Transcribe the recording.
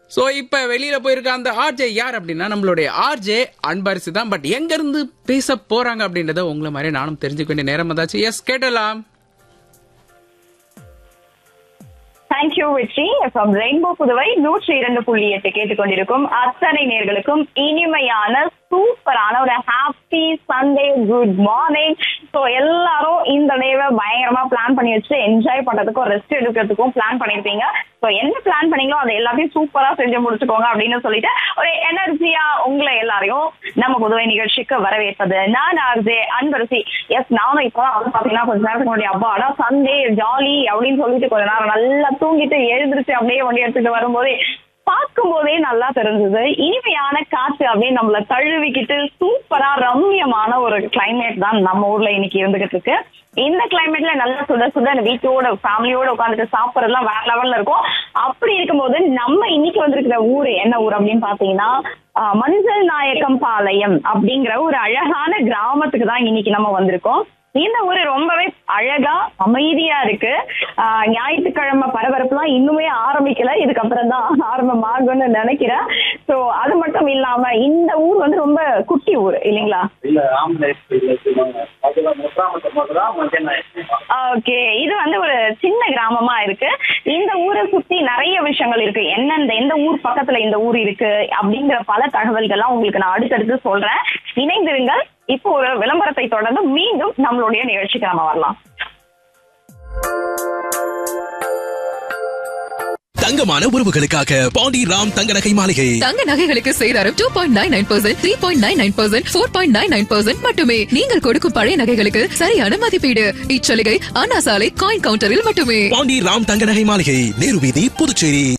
so இப்போ வெளியில போயிருக்க அந்த ஆர்ஜே யார் அப்படின்னா நம்மளுடைய ஆர்ஜே அன்பரசு தான் பட் எங்க இருந்து பேச போறாங்க அப்படின்றத உங்களை மாதிரி நானும் தெரிஞ்சுக்க வேண்டிய நேரம் வந்தாச்சு எஸ் கேட்டலாம் தேங்க்யூ வெற்றி ஃப்ரம் ரெயின்போ புதுவை நூற்றி இரண்டு புள்ளி எட்டு கேட்டுக்கொண்டிருக்கும் அத்தனை நேர்களுக்கும் இனிமையான சூப்பரான ஒரு happy Sunday good morning so எல்லாரும் இந்த டேவை பயங்கரமா பிளான் பண்ணி வச்சு என்ஜாய் பண்றதுக்கும் ரெஸ்ட் எடுக்கிறதுக்கும் பிளான் பண்ணிருப்பீங்க ஸோ என்ன பிளான் பண்ணீங்களோ அதை எல்லாத்தையும் சூப்பரா செஞ்சு முடிச்சுக்கோங்க அப்படின்னு சொல்லிட்டு ஒரு எனர்ஜியா உங்களை எல்லாரையும் நம்ம புதுவை நிகழ்ச்சிக்கு வரவேற்பது நான் ஆர்ஜே அன்பரசி எஸ் நானும் இப்பதான் வந்து பாத்தீங்கன்னா கொஞ்ச நேரத்துக்கு முன்னாடி அப்பா ஆனா சண்டே ஜாலி அப்படின்னு சொல்லிட்டு கொஞ்ச நேரம் நல்லா தூங்கிட்டு எழுந்திருச்சு அப்படியே வண்டி எடுத்துட்டு வரும்போதே பார்க்கும் போதே நல்லா தெரிஞ்சது இனிமையான காற்று அப்படியே நம்மள தழுவிக்கிட்டு சூப்பரா ரம்யமான ஒரு கிளைமேட் தான் நம்ம ஊர்ல இன்னைக்கு இருந்துகிட்டு இருக்கு இந்த கிளைமேட்ல நல்லா சுட சுட வீட்டோட ஃபேமிலியோட உட்காந்துட்டு சாப்பிடறதுலாம் வேற லெவல்ல இருக்கும் அப்படி இருக்கும்போது நம்ம இன்னைக்கு வந்திருக்கிற ஊரு என்ன ஊர் அப்படின்னு பாத்தீங்கன்னா ஆஹ், மஞ்சள் நாயக்கம் பாளையம் அப்படிங்கிற ஒரு அழகான கிராமத்துக்கு தான் இன்னைக்கு நம்ம வந்திருக்கோம் இந்த ஊரு ரொம்பவே அழகா அமைதியா இருக்கு ஆஹ் ஞாயிற்றுக்கிழமை பரபரப்புலாம் இன்னுமே ஆரம்பிக்கல இதுக்கப்புறம் தான் ஆரம்பமாகும்னு நினைக்கிறேன் சோ அது மட்டும் இல்லாம இந்த ஊர் வந்து ரொம்ப குட்டி ஊர் இல்லைங்களா இல்ல ஆம்பளை இல்ல அதுல முத்தாமத்தை மட்டும்தான் மஞ்சள் நாயக்கம் ஓகே இது வந்து ஒரு சின்ன கிராமமா இருக்கு இந்த ஊரை சுத்தி நிறைய விஷயங்கள் இருக்கு என்னென்ன எந்த ஊர் பக்கத்துல இந்த ஊர் இருக்கு அப்படிங்கிற பல தகவல்கள்லாம் உங்களுக்கு நான் அடுத்தடுத்து சொல்றேன் இணைந்திருங்கள் இப்போ ஒரு விளம்பரத்தை தொடர்ந்து மீண்டும் நம்மளுடைய நிகழ்ச்சிக்கு நம்ம வரலாம் தங்கமான உறவுகளுக்காக பாண்டி ராம் தங்க நகை மாளிகை தங்க நகைகளுக்கு சேதாரம் two point nine nine percent three point nine nine percent four point nine nine percent மட்டுமே நீங்கள் கொடுக்கும் பழைய நகைகளுக்கு சரியான மதிப்பீடு இச்சலுகை அண்ணா சாலை காயின் கவுண்டரில் மட்டுமே பாண்டி ராம் தங்க நகை மாளிகை நேரு வீதி புதுச்சேரி